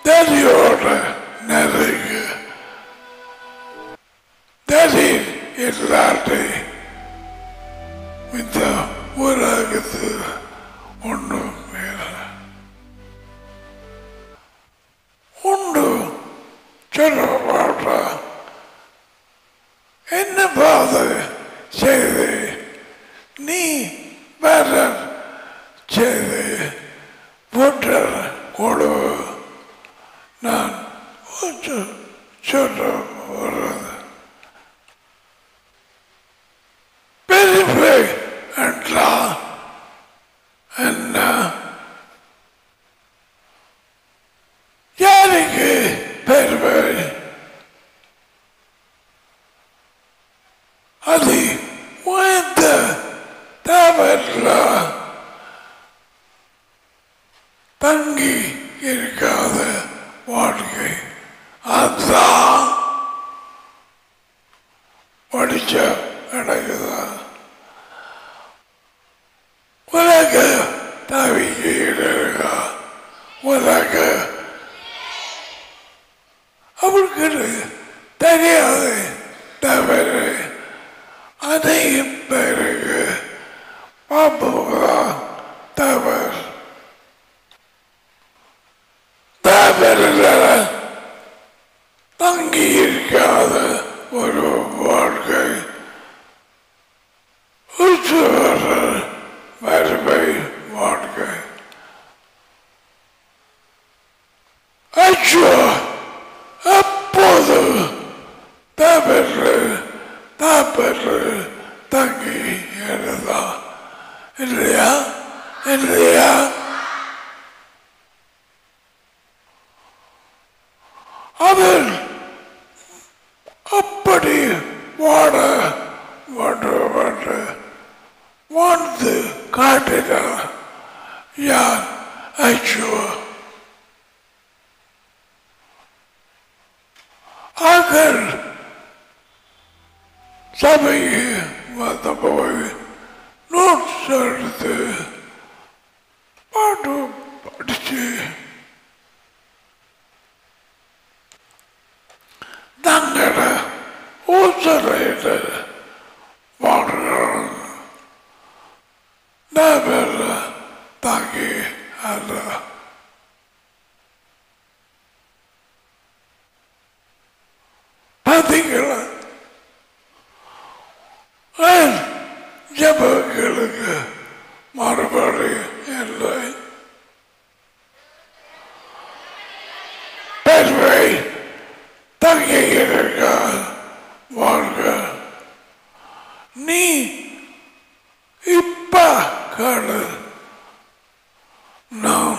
தரியோட நெருங்கு தரி இல்லாட்டி இந்த உலகத்து ஒன்றும் இல்லை உண்டு சொல்ல மாட்டா என்ன பாது செய்து நீ வேற செய்து புற்ற கொடு நான் கொஞ்சம் சொல்ல போறது பெருமை என்றால் என்ன யாருக்கு பெருமை அது உயர்ந்த தவறில் தங்கி இருக்காத வாழ்க்கை அதுதான் படிச்ச நடக்குதா உலக தவிக்க உலக அவருக்கு தெரியாது தவறு அதையும் பிறகு பாம்புதான் தவறு தவறில் தங்கி இருக்காத ஒரு வாழ்க்கை உற்சவர வறுமை வாழ்க்கை அச்சோ அப்போது தவறு தவறு தங்கி இருந்தா இல்லையா இல்லையா அவன் அப்படி வாட வேண்டும் என்று வாழ்ந்து காட்டினார் யார் ஐயோ ஆக்கள் சபைக்கு வந்த போய் நோட்ஸ் எடுத்து பாட்டு படிச்சு தங்கள ஊசலையில் வாழ்கிறான் நபர் தாங்கி அல்ல பார்த்தீங்களா ஏன் ஜபங்களுக்கு மறுபடி இல்லை பெருமை தங்கி இருக்க வாழ்க நீ இப்ப காணு நாம்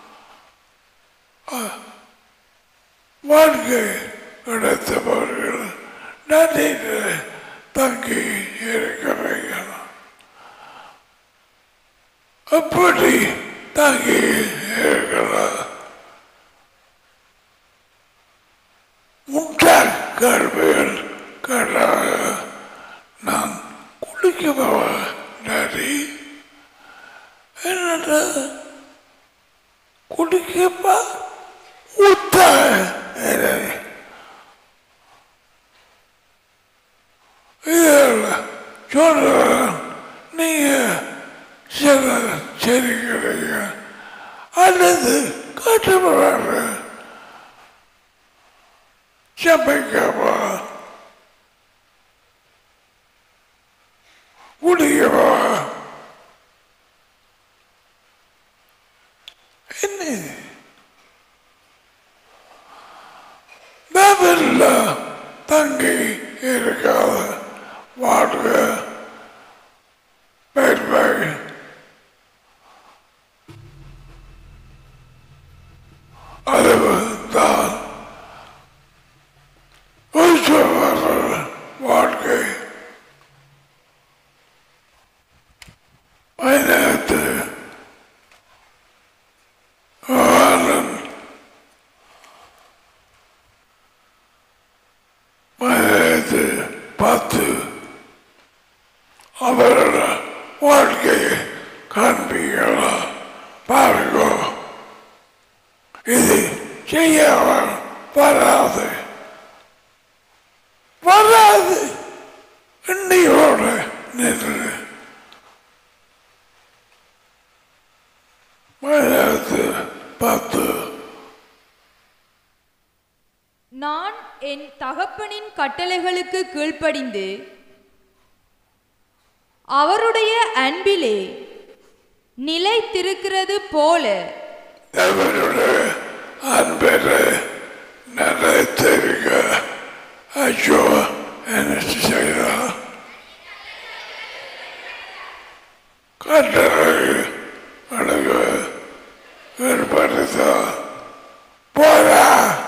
அஹ், வாழ்க்கை கிடைத்தவர்கள் நதியில் தங்கி இருக்கிறீர்கள் அப்படி தங்கி இருக்கிறார் முட்டாள் கல்வியில் கடாக நான் குளிக்கவா நரி என்னடா குளிக்கப்பா ஊத்த இதில் சொல்றேன் நீங்க சில சரிக்கிறீங்க அல்லது காட்டுப்படுறாங்க சமைக்கவா குடிக்கவா என்ன நபர்ல தங்கி இருக்காத வாழ்க பெருமை அளவு தான் உற்சவர்கள் வாழ்க்கை பதினெட்டு ஆனந்த் பதினெட்டு பத்து அவரோட வாழ்க்கையை காண்பீங்களா பாருங்க இது செய்யவன் வராது வராது இன்னையோட நின்று மயிலாத்து பத்து நான் என் தகப்பனின் கட்டளைகளுக்கு கீழ்ப்படிந்து அவருடைய அன்பிலே நிலைத்திருக்கிறது போல தேவனுடைய அன்பரை நிலைத்திருக்க ஐயோ என்ன செய்யலாம் கட்டளை எனக்கு ஏற்படுத்தா போரா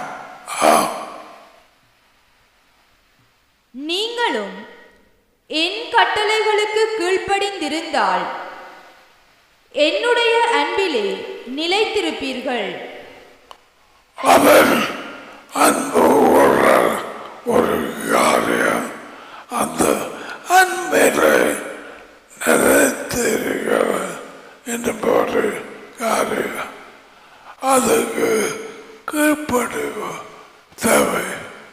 நீங்களும் என் கட்டளைகளுக்கு கீழ்ப்படிந்திருந்தால் என்னுடைய அன்பிலே நிலைத்திருப்பீர்கள் அவர் அன்பு உள்ள ஒரு காரியம் அந்த அன்பில் நிலைத்திருக்கிற என்று ஒரு காரியம் அதுக்கு கீழ்ப்படுவ தேவை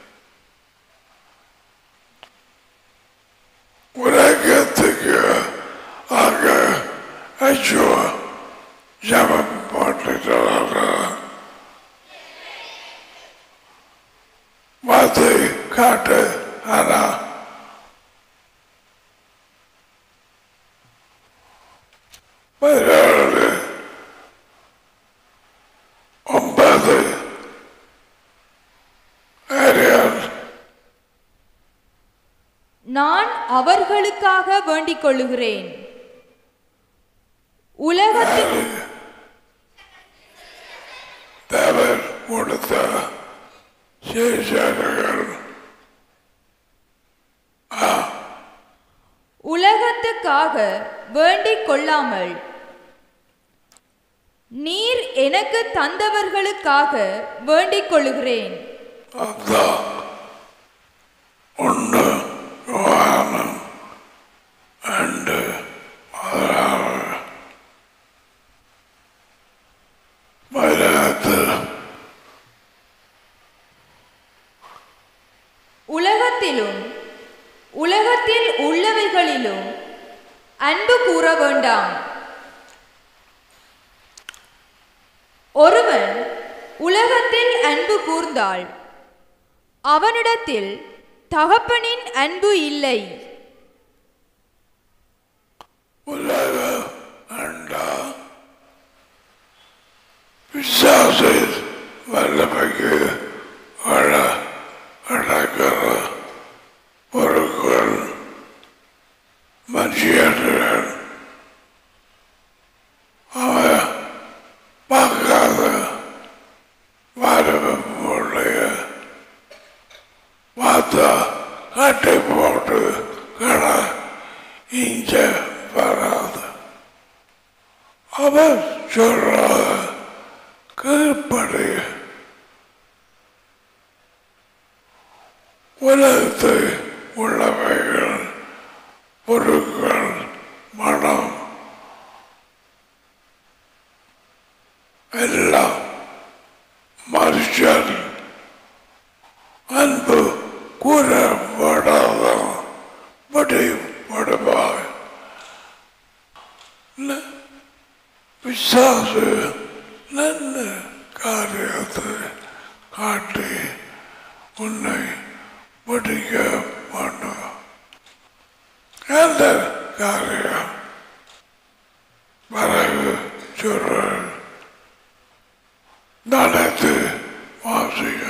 உலகத்துக்கு ஆக ஐயோ ஜபம் போட்டுக்கிறாங்க வார்த்தை காட்டு ஆனா பதினாறு ஒன்பது அறியால் நான் அவர்களுக்காக வேண்டிக் கொள்ளுகிறேன் உலகத்தில் தேவர் கொடுத்த சேஷர்கள் உலகத்துக்காக வேண்டிக் கொள்ளாமல் நீர் எனக்கு தந்தவர்களுக்காக வேண்டிக் கொள்ளுகிறேன் அந்த ஒன்று யோகானம் ரெண்டு பதினாறு பதினெட்டு உலகத்திலும் உலகத்தில் உள்ளவைகளிலும் அன்பு கூற வேண்டாம் ஒருவன் உலகத்தில் அன்பு கூர்ந்தால் அவனிடத்தில் தகப்பனின் அன்பு இல்லை உலக அண்டா விசாசை வல்லமைக்கு வள அடக்கிற பொருட்கள் மனுஷர்கள் அவன் பார்க்காத வரவுடைய பார்த்தா கட்டை போட்டு கடை இஞ்ச வராது அவர் சொல்ற கீழ்ப்படி உலகத்தை உள்ளவைகள் பொருட்கள் மனம் எல்லாம் மனுஷன் அன்பு கூறப்படாத படிப்படுவார் பிசாசு நல்ல காரியத்தை காட்டி உன்னை படிக்க மாட்டான் நல்ல காரியம் பிறகு சொல்றேன் நடத்து வாசிக்க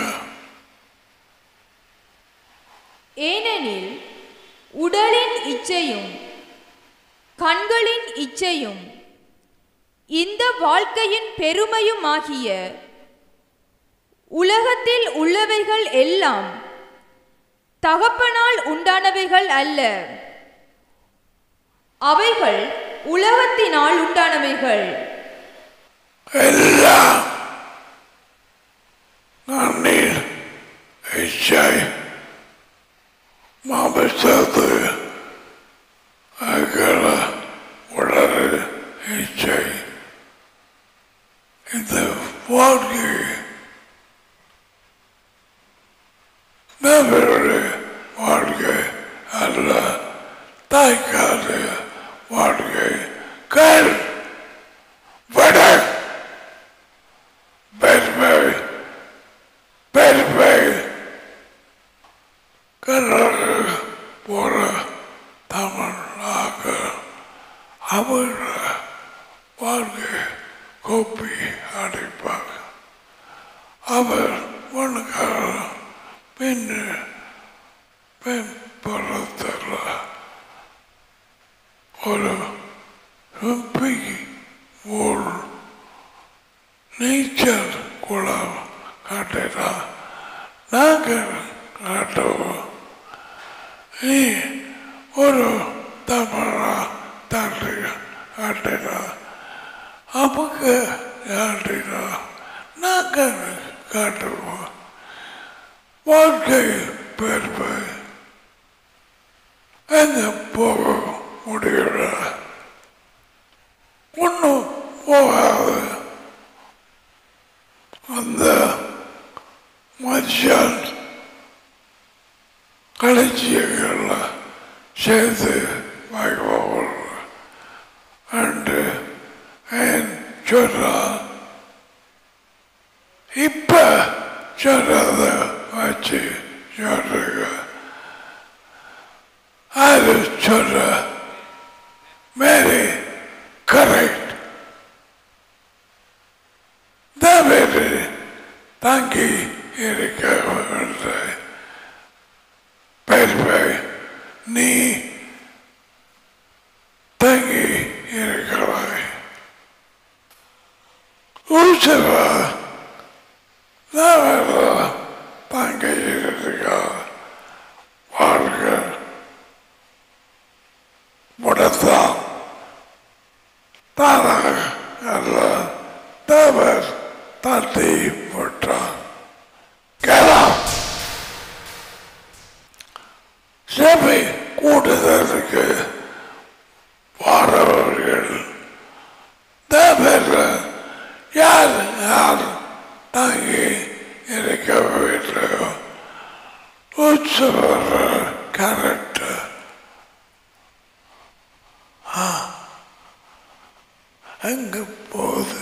ஏனெனில் உடலின் இச்சையும் கண்களின் இச்சையும் இந்த வாழ்க்கையின் பெருமையுமாகிய உலகத்தில் உள்ளவைகள் எல்லாம் தகப்பனால் உண்டானவைகள் அல்ல அவைகள் உலகத்தினால் உண்டானவைகள் எல்லாம் நன்னீர் இச்சை மாமிசத்து அகல உடல் இச்சை இந்த வாழ்க்கை அவர் ஒன்றுக்காக பெண் பெண் பழத்தில் ஒரு சுப்பி ஊர் நீச்சல் குளம் காட்டினா நாங்கள் காட்டுவோம் நீ ஒரு தமிழா தள்ளி காட்டினா நமக்கு காட்டினா நாங்கள் காட்டுவோம் வாழ்க்கை பெருமை எங்க போக முடியல ஒன்றும் போகாது அந்த மனுஷன் களஞ்சியங்களில் சேர்த்து வைப்பவர் அண்டு என் சொன்னான் இப்ப சொன்னத வச்சு சொல்லுங்க அது சொல்ற மேரி கரெக்ட் தவறு தங்கி இருக்க வேண்டிய பெருமை நீ தங்கி இருக்கிறாய் ஊசவா நான் தங்கி இருக்க வாழ்க முடத்தான் தானாக அல்ல தவர் தட்டி போட்டான் கேலாம் சபை கூடுதலுக்கு வாரவர்கள் தவிர யார் யார் தங்கி இருக்க வேண்டும் உற்சவர் கரெக்ட் அங்க போகுது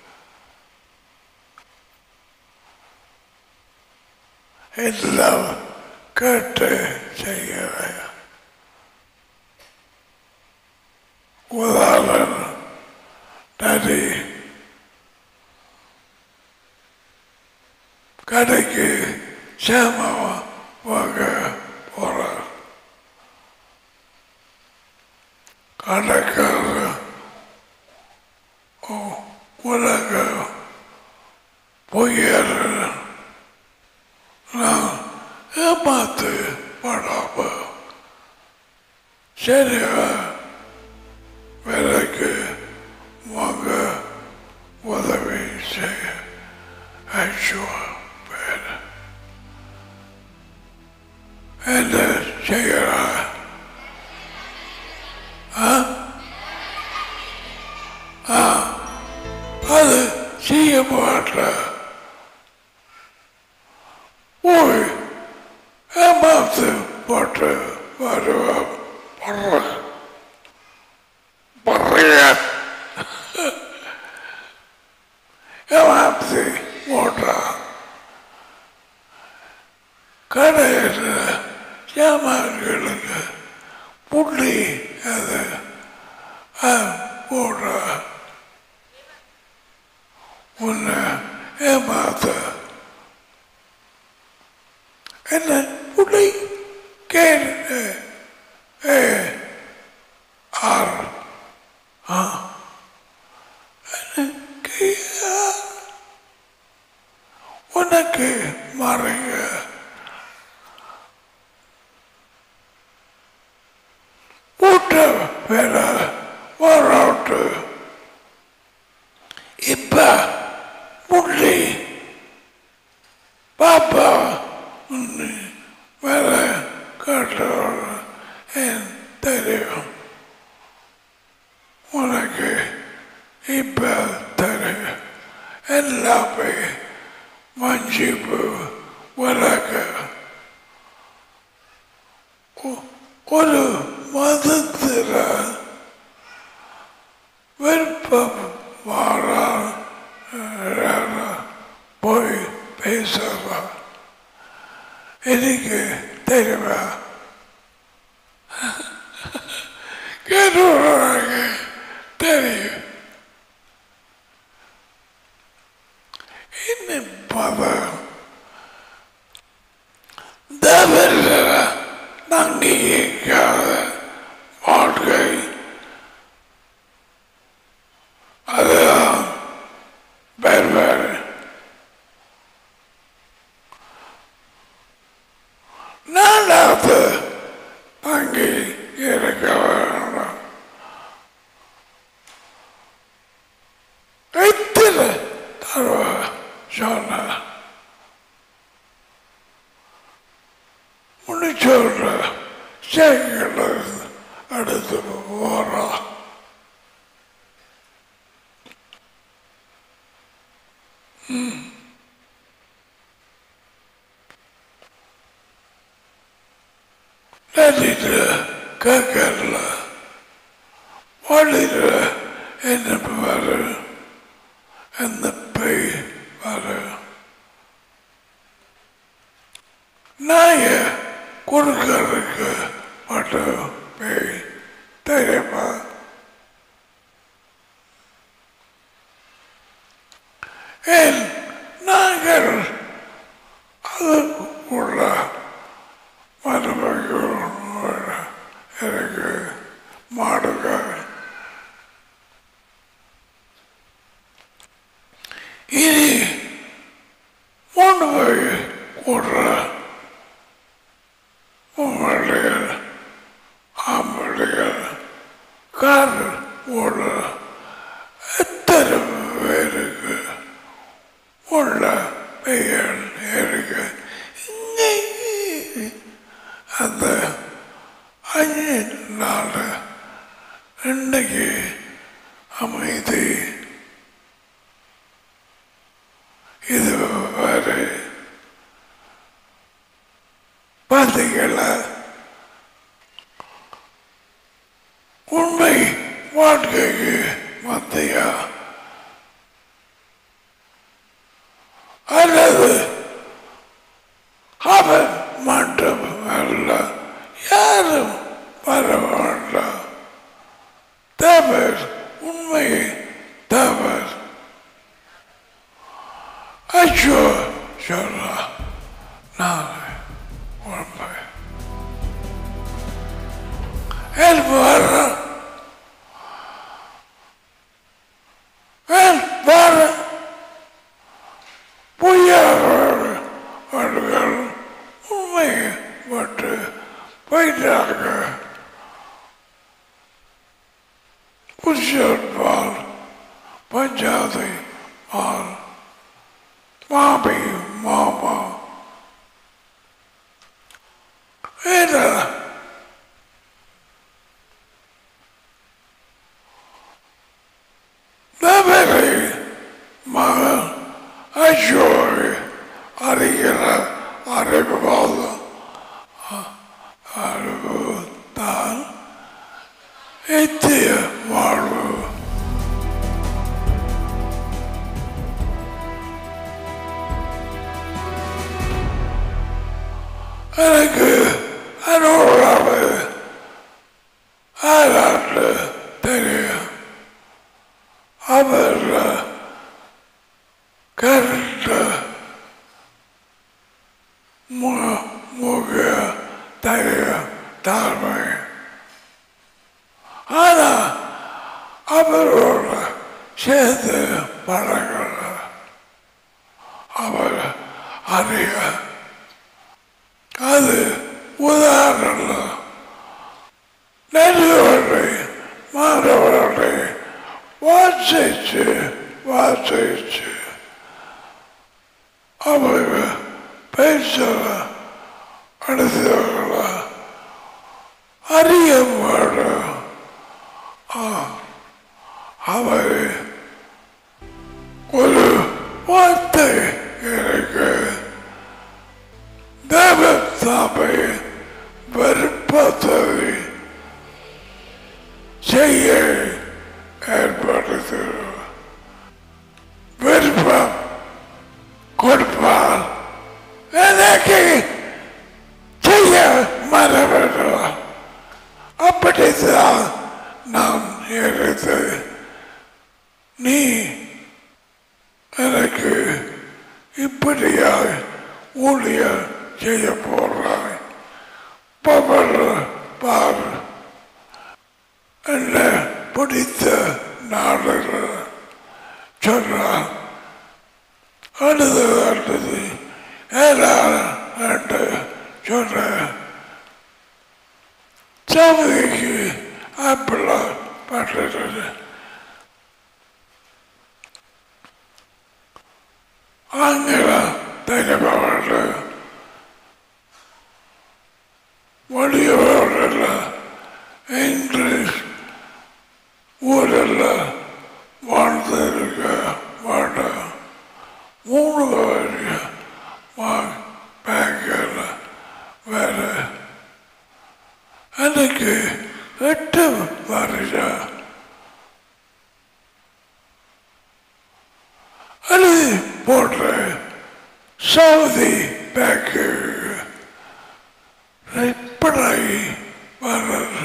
எல்லாம் கேட்டு செய்கிறேன் உதாரணம் நரி கடைக்கு சேமம் வாங்க போறார் கடைக்காரர் ஓ உலக பொய்யர் நான் ஏமாத்து படாம சரியா விலைக்கு வாங்க உதவி செய்ய ஐஷுவா பேர் என்ன செய்கிறா அது செய்ய மாட்டேன் போய் ஏமாத்து போட்டு வருவேன் படுறேன் படுறேன் ஏமாத்து போட்டான் கடையில் ஏமாறுகளுக்கு புள்ளி அது போடுற உன்னை ஏமாத்த என்ன புள்ளி கேட்டு ஏ ஆர் ஆ எனக்கு உனக்கு மறைங்க ஊட்ட வேலை வரோட்டு இப்ப முள்ளி பாப்பா உன்னை வேலை காட்டுற என் தெரியும் உனக்கு இப்ப தெரியும் எல்லாமே மஞ்சிப்பு விளக்கு ஒரு மதத்தில் விருப்பம் வாரா போய் பேசலாம் எனக்கு தெரியுமா கேட்டுறாங்க தெரியும் என்ன பதம் பார்த்து தங்கி இருக்க வேணும் எத்தனை தடவை சொன்ன முடிச்சோட செங்கல அடுத்து போறா நதிட்டு கேட்கல வாழிட்டு என்ன வரு அந்த பெய் வரு நாய கொடுக்கறதுக்கு மட்டும் பெய் தெரியுமா ஏன் நாங்கள் அது உள்ள மருமகள் எனக்கு மாடுகள் இனி மூணு போய் கூடுற உங்களுடைய ஆம்பளைகள் கார் ஓடுற எத்தனை பேருக்கு உள்ள பெயர் இருக்கு அந்த அஞ்சு நாள் இன்னைக்கு அமைதி இது வரை பார்த்தீங்களா உண்மை வாழ்க்கைக்கு மத்தியா அல்லது அவன் மட்டும் அல்ல யாரும் வர வேண்டாம் தவறு உண்மை தவறு ஐயோ சொல்ல நான் உண்மை என் வர என் வர பொய்யாளர்கள் உண்மை பட்டு போயிட்டாங்க புஷன்பால் பஞ்சாதி மால் மாமி மாமா ஏன்னா நபரை மகன் ஐயோவை அறிகிற அறிவுவாதம் அறிவுத்தான் நித்திய வாழ்வு எனக்கு அனுபவ ஆராட்டு தெரியும் அவர் கருத்து முக தைரியம் தாழ்மை ஆனா அவரோட சேர்த்து பழங்கள் அவர் அறிய அது உதாரணம் நெல்லுவரை மாணவர்களை வாசிச்சு வாசிச்சு அவங்க பேசுற அடுத்தவர்கள அறிய வேண்டும் அவர் ஒரு வார்த்தை எனக்கு தேவசாமி வெறுப்பதை செய்ய ஏற்படுத்துகிறோம் விருப்பம் கொடுப்பால் எனக்கு செய்ய மறவிடும் அப்படித்தான் நான் எடுத்து நீ எனக்கு இப்படியாய் ஊழியர் செய்ய போறாய் பவர் பார் என்ன பிடித்த நாடுகள் சொன்னான் அடுத்தது அடுத்தது ஏதாவது என்று சொன்ன ஆப்பிள் பட்டது ஆங்கிலம் தெரிபவர்கள் வழியவர்கள் இங்கிலீஷ் ஊரில் வாழ்ந்திருக்க மாட்டேன் மூணு வருஷம் பேங்கில் வேறு எனக்கு எட்டு வருஷம் எழுதி போடுறேன் சவுதி பேங்கு இப்படி வர்றது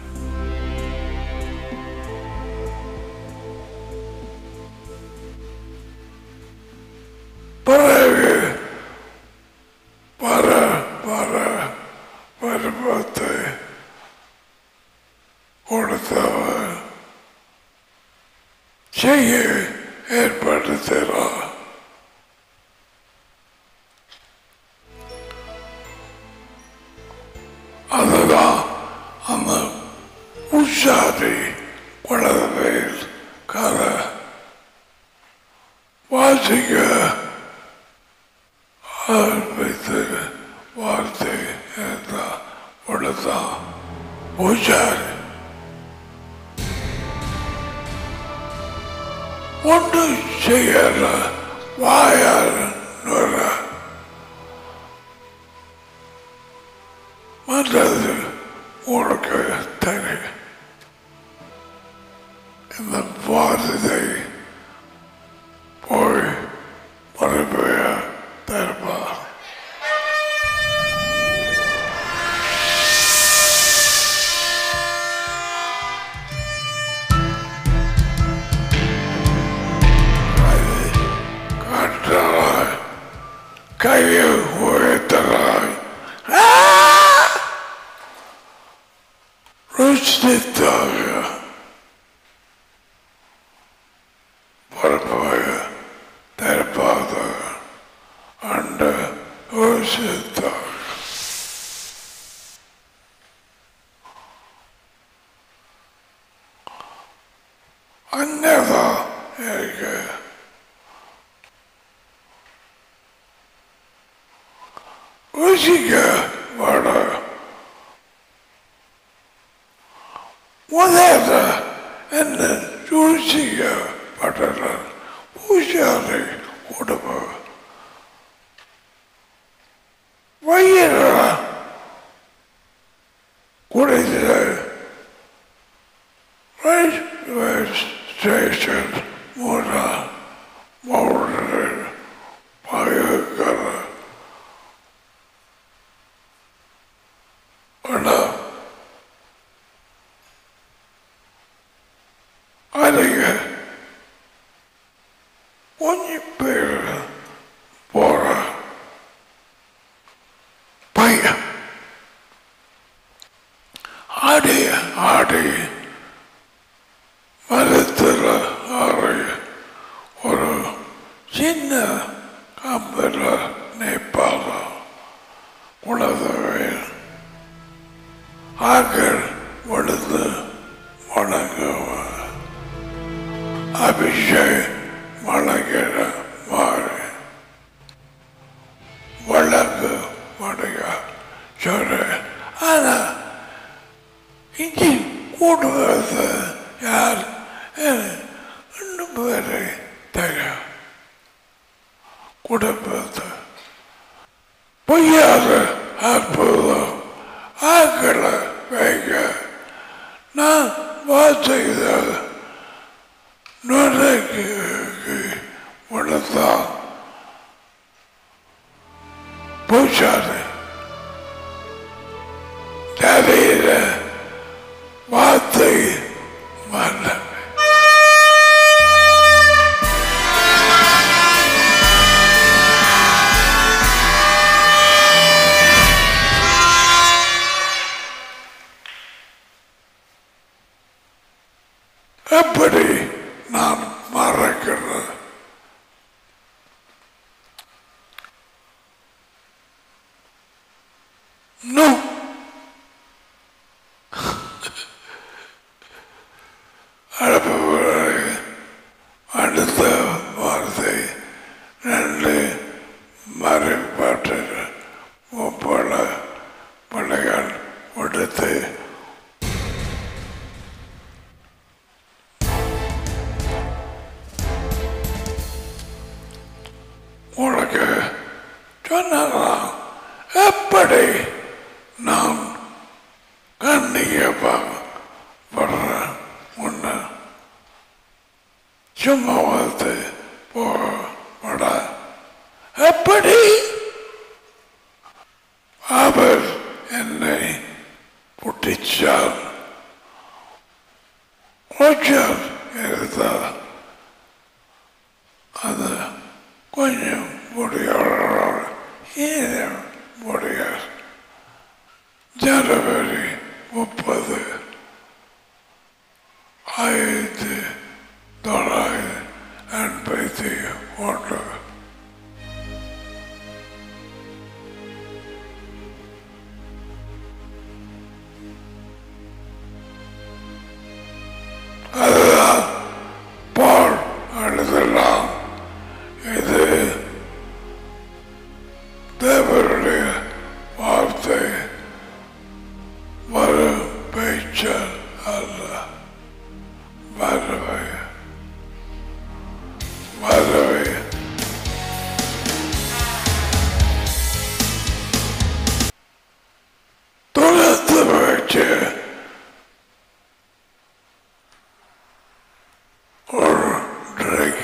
பிறகு வர வர வருமத்தை கொடுத்தவர் செய்ய ஏற்படுத்தினார் அதுதான் அந்த உஷாரி குழந்தையில் கதை வாசிக்க ஆரம்பித்து வார்த்தை இருந்தால் உடதான் உஷாரி ஒன்றும் செய்யல வாயால் நுர மற்றது உனக்கு தெரியும் இந்த வார்த்தை போய் மறுபடிய தருவார் காற்றலாய் கையை உயர்த்தலாய் ருச்சித்தாக பரப்பாக தரப்பாத அண்ட ருச்சித்தாக அங்கதான் இருக்கு ருசிக்க வட முதல்ல என்ன ருசிக்க படல பூஜாரை உடம்பு வயிறு குறைந்த ரயில்வே ஸ்டேஷன் மூணா மாவட்டத்தில் பயங்கர ஆனால் அதிக கொஞ்சம் பேர் போற பையன் ஆடி ஆடி மரத்தில் ஆடி ஒரு சின்ன கம்பில் நிற்பாங்க உலகவில் ஆக்கள் விழுந்து வணங்குவார் அபிஷேக் வணங்கிற மாறு வழங்கு வணங்க சொல்ற ஆனா இங்கே கூடுவது யார் இன்னும் பேரை தெரியும் குடும்பத்தை பொய்யாத அற்புதம் ஆக்களை வைக்க நான் வாசித்த நுழைக்கு உணர்ந்தான் பூச்சாரு தரையில வார்த்தை மன்னன் எப்படி நான் மறக்கிறது No. மறைப்பட்ட முப்பட பிள்ளைகள் விடுத்து உனக்கு சொன்னதான் எப்படி நான் கண்ணியப்பாக வர்றேன் முன்ன சும்மா வந்து போக விட எப்படி அவர் என்னை புட்டிச்சார் கொஞ்சம் இருந்தால் அது கொஞ்சம் முடியாது ஏன் முடியாது ஜனவரி முப்பது ஆயிரத்தி தொள்ளாயிரத்தி எண்பத்தி ஒன்று அதுதான் பால் எழுதலாம் இது தேவருடைய வார்த்தை வரும் பேச்சல் அல்ல வரவை வரவை தொடர்ந்து வச்சு ஒரு ட்ரிங்க்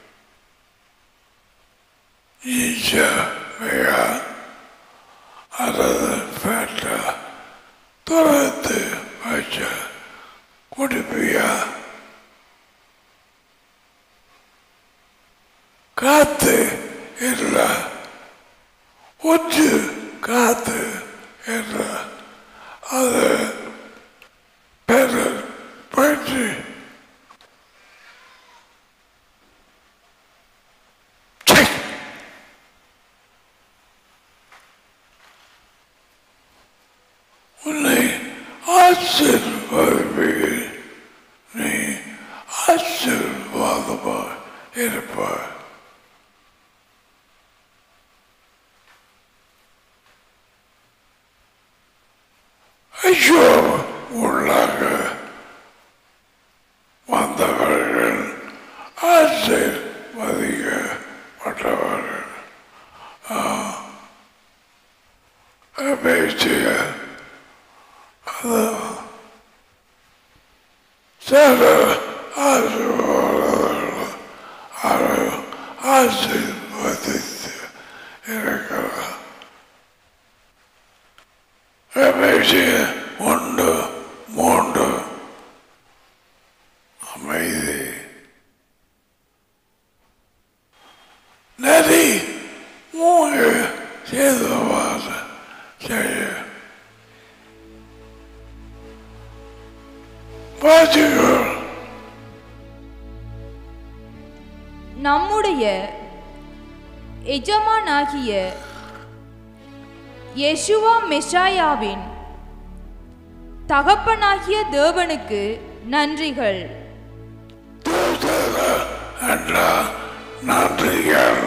ஈச்சா மிக அல்லது ஃபேட்டா தொடர்ந்து வச்ச குடிப்பியா காத்து இல்லை ஒன்று காத்து இல்லை அது பெரு பயிற்சி Check. உன்னை ஆசீர்வதிப்பீர் நீ ஆசீர்வாதமாக இருப்பாய் ஐயோ உள்ளாக வந்தவர்கள் ஆசீர்வதிக்கப்பட்டவர்கள் பேசிய அது சில ஆசீர்வாதங்கள் அது ஆசீர்வதித்து இருக்கிறார் பேசிய ஒன்று மூன்று அமைதி நதி மூன்று செய்தவாறு செய்ய பாத்துகள் நம்முடைய எஜமானாகிய யெஷுவா மெஷாயாவின் தகப்பனாகிய தேவனுக்கு நன்றிகள் என்ற நன்றிகள்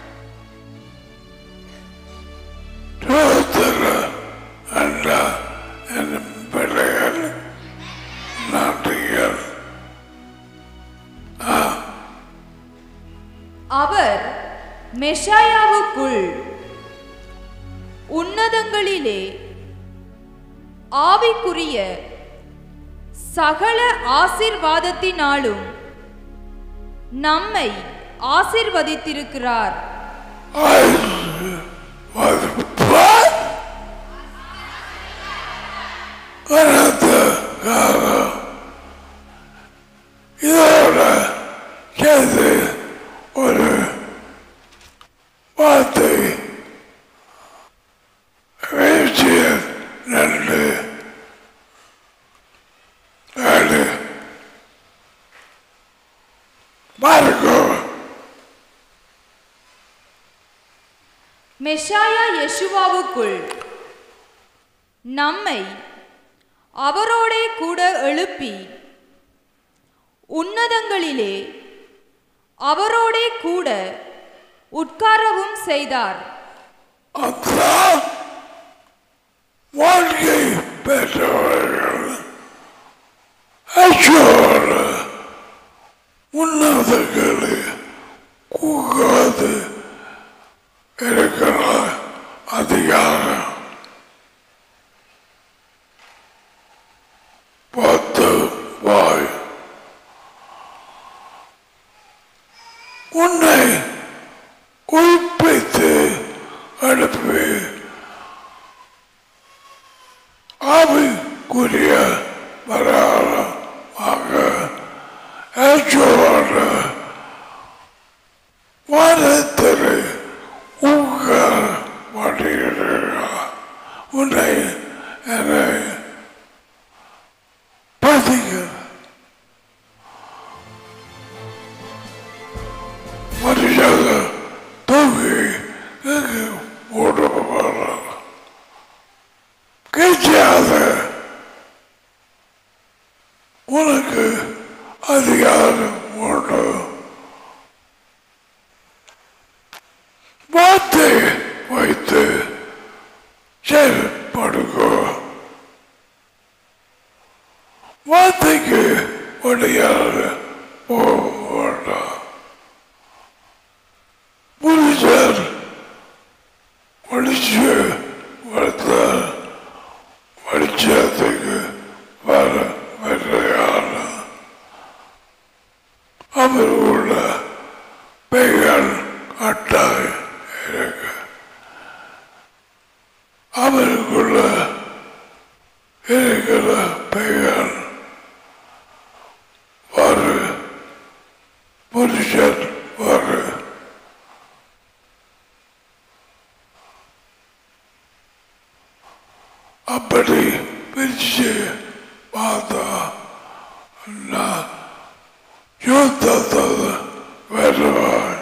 சோதர என்ற என் பிள்ளைகள் நன்றிகள் அவர் மெஷாயாவுக்குள் உன்னதங்களிலே ஆவிக்குரிய சகல ஆசீர்வாதத்தினாலும் நம்மை ஆசீர்வதித்திருக்கிறார் வராத காலம் இதோட சேர்த்து ஒரு வார்த்தை வீழ்ச்சியர் ரெண்டு ஏழு மார்க்கோ மெஷாயா யெஷுவாவுக்குள் நம்மை அவரோடே கூட எழுப்பி உன்னதங்களிலே அவரோடே கூட உட்காரவும் செய்தார் அதான் வாழ்க்கை பெற்றவர்கள் அச்சோர உன்னதங்களை கூகாது இருக்கிற அதிகாரம் பத்து வாய் உன்னை உயிர்ப்பித்து அனுப்பி ஆவிக்குரிய வராளமாக ஏற்றோட வாரத்தில் உங்கள் மாட்டீர்கள் உன்னை என்னை பதிக மரியாத தூக்கி எங்கே ஓடுவாங்க கேட்காத உனக்கு அதிகாரம் உண்டு வார்த்தை வைத்து செயல்படுகோ வார்த்தைக்கு வழியாக போக புரிஜர் வலிச்சு வளர்த்தார் வெளிச்சத்துக்கு வர வெறையான அவர் உள்ள பெயர் அட்டாய் இருக்கு அவருக்குள்ள இருக்கிற பெயர் வரு புருஷன் வரு அப்படி பிரிச்சு பார்த்தா நான் யுத்தத்தது வருவான்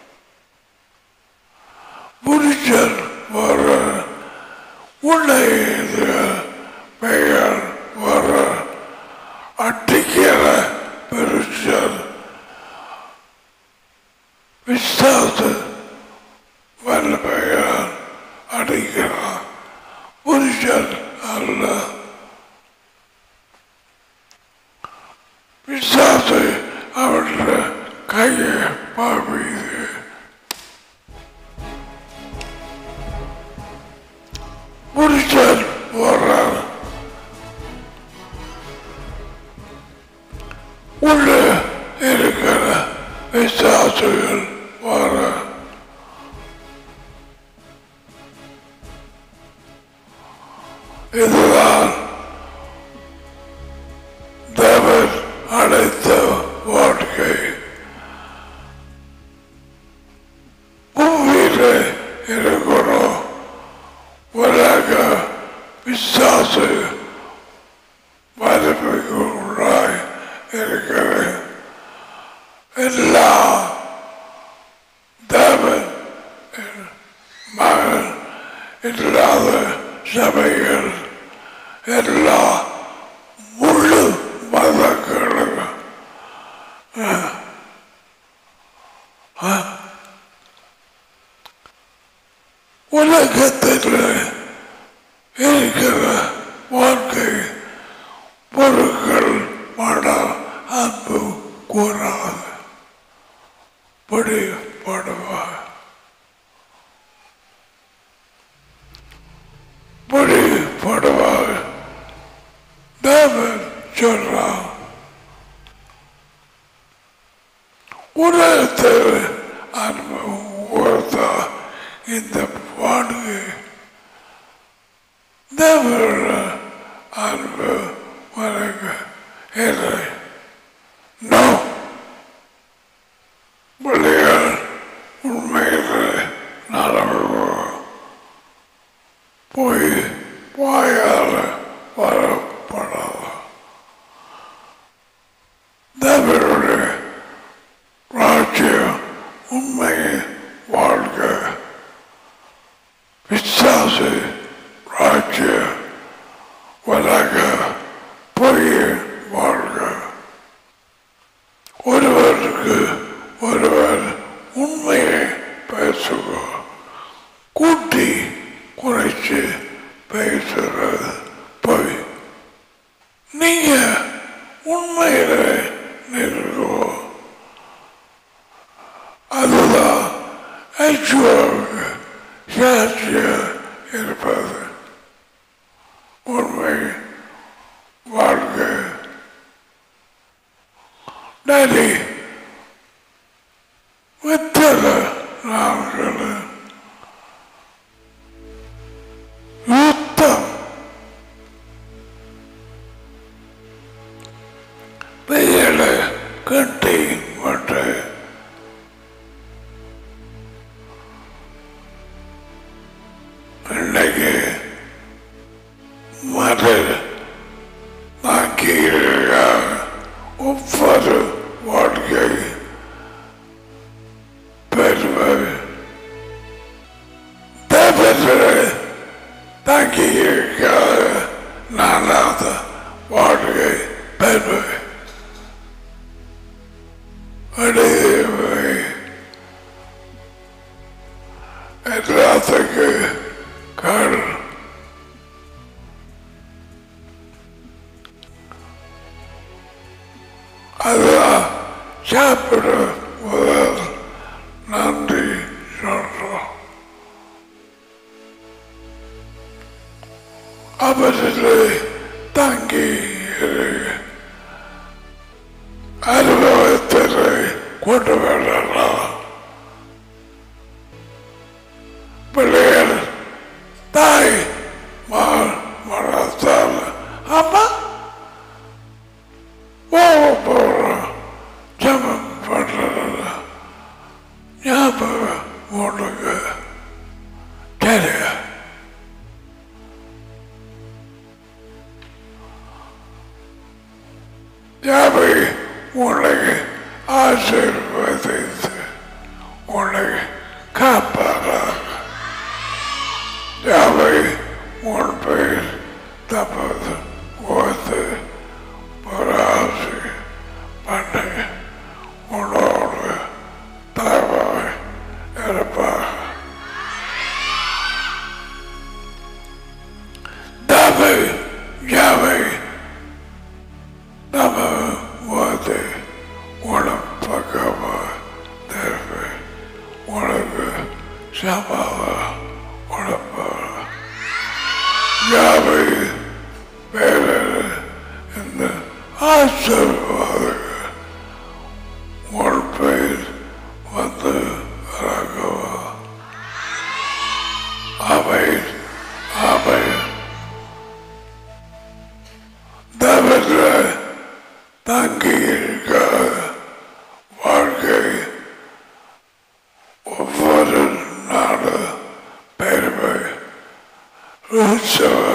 புருஷன் வர உன்னை பெயர் வர அட்டிக்கிற பெருசன் விசாச வர பெயர் அடிக்கிறான் புருஷன் அல்ல பிசாசு அவருடைய கையை பாவிது புருஷன் வர்றார் உள்ள இருக்கிற பிசாசுகள் வர இதுதான் தேவன் அழைத்த வாழ்க்கை பூமியில இருக்கிறோம் உலக விசாசு மரபுகளாய் இருக்கிற எல்லா தேவன் மகன் இல்லாத சபைகள் எல்லா முழு மதங்களும் உலகத்தில் இருக்கிற வாழ்க்கை பொருட்கள் மன அன்பு கூறாது பிடிபடுவார் பிடிபடுவார் தேவன் சொல்றான் உலகத்தில் அன்பு கொடுத்தா இந்த வாழ்க்கை தேவனோட அன்பு உனக்கு இல்லை நோ பிள்ளைகள் உண்மையில் நடக்கும் போய் வாயால் வரப்படாது தேவனுடைய ராஜ்யம் உண்மையை வாழ்க விசாசு ராஜ்ய வழக பொய் வாழ்க ஒருவருக்கு ஒருவர் உண்மையை பேச கூட்டி குறைச்சு பேசுறது போய் நீங்க உண்மையில நிற்கோ அதுதான் ஐச்சுவாவுக்கு சாட்சியா இருப்பது உண்மை வாழ்க்கை டேடி வித்தல நாட்கள் யுத்தம் பெயர கட்டி மட்ட இன்னைக்கு மதர் தாக்கியிருக்காங்க ஒவ்வொரு வாழ்க்கை பெருமை தேவரை தாக்கியிருக்காங்க நானாவது வாழ்க்கை பெருமை அடையவை எல்லாத்துக்கு கடல் அதான் சாப்பிட முதல் நன்றி சொல்றோம் அவரிலே தங்கி இரு. அனுபவத்திலே கொண்டு வரலாம் பிள்ளைகள் தாய் மகள் மனத்தால் அம்மா போக போகிறோம் ஜபம் பண்ணுறதில்ல ஞாபகம் உனக்கு தெரியும் ஞாபகம் உனக்கு ஆசீர்வதித்து உனக்கு காப்பாறாக ஞாபகம் உன் பெயர் தப்பது ஓத்து பராசி பண்ணி உன்னோடு தாவாய் இருப்பாக தாவை யாவை நம்ம வந்து உனக்கு பக்கமா திருப்பி உனக்கு சமாவா உடம்பா யாவை வேற இந்த ஆசீர்வாதங்கள் உன் பெயர் வந்து ராகவா அவை அவை தவிர தங்கி இருக்க வாழ்க்கை ஒவ்வொரு நாடு பெருமை உற்சவ